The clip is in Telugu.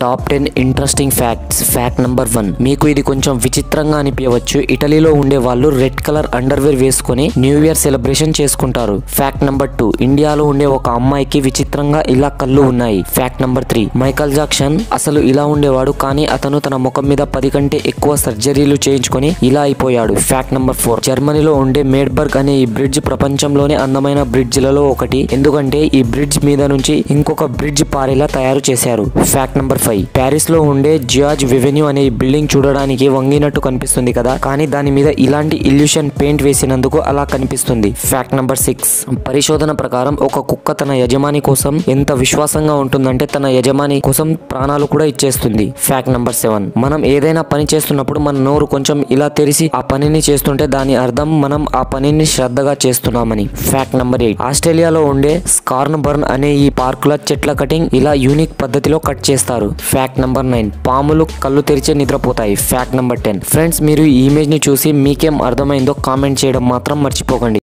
top ten interesting facts fact number one మీకు ఇది కొంచెం విచిత్రంగా అనిపించవచ్చు ఇటలీలో ఉండే వాళ్ళు రెడ్ కలర్ అండర్వేర్ వేసుకొని న్యూ ఇయర్ సెలబ్రేషన్ చేసుకుంటారు ఫ్యాక్ట్ నంబర్ టూ ఇండియాలో ఉండే ఒక అమ్మాయికి విచిత్రంగా ఇలా కళ్ళు ఉన్నాయి fact number three Michael Jackson అసలు ఇలా ఉండేవాడు కానీ అతను తన ముఖం మీద పది కంటే ఎక్కువ సర్జరీలు చేయించుకొని ఇలా అయిపోయాడు ఫ్యాక్ట్ నంబర్ ఫోర్ జర్మనీలో ఉండే మేడ్బర్గ్ అనే ఈ బ్రిడ్జ్ ప్రపంచంలోనే అందమైన బ్రిడ్జ్లలో ఒకటి ఎందుకంటే ఈ బ్రిడ్జ్ మీద నుంచి ఇంకొక బ్రిడ్జ్ పారేలా తయారు చేశారు ఫ్యాక్ట్ నంబర్ ఫైవ్ ప్యారిస్ లో ఉండే జియాజ్ వెవెన్యూ అనే ఈ బిల్డింగ్ చూడడానికి వంగినట్టు కనిపిస్తుంది కదా కానీ దాని మీద ఇలాంటి ఇల్యూషన్ పెయింట్ వేసినందుకు అలా కనిపిస్తుంది ఫ్యాక్ట్ నంబర్ సిక్స్ పరిశోధన ప్రకారం ఒక కుక్క తన యజమాని కోసం ఎంత విశ్వాసంగా ఉంటుందంటే తన యజమాని కోసం ప్రాణాలు కూడా ఇచ్చేస్తుంది ఫ్యాక్ట్ నంబర్ సెవెన్ మనం ఏదైనా పని చేస్తున్నప్పుడు మన నోరు కొంచెం ఇలా తెరిచి ఆ పనిని చేస్తుంటే దాని అర్థం మనం ఆ పనిని శ్రద్ధగా చేస్తున్నామని ఫ్యాక్ట్ నంబర్ ఎయిట్ ఆస్ట్రేలియాలో ఉండే స్కార్న్ బర్న్ అనే ఈ పార్కుల చెట్ల కటింగ్ ఇలా యూనిక్ పద్ధతిలో కట్ చేస్తారు ఫ్యాక్ట్ నంబర్ నైన్ పాములు కళ్ళు తెరిచే నిద్రపోతాయి ఫ్యాక్ట్ నంబర్ టెన్ ఫ్రెండ్స్ మీరు ఈ ఇమేజ్ ని చూసి మీకేం అర్థమైందో కామెంట్ చేయడం మాత్రం మర్చిపోకండి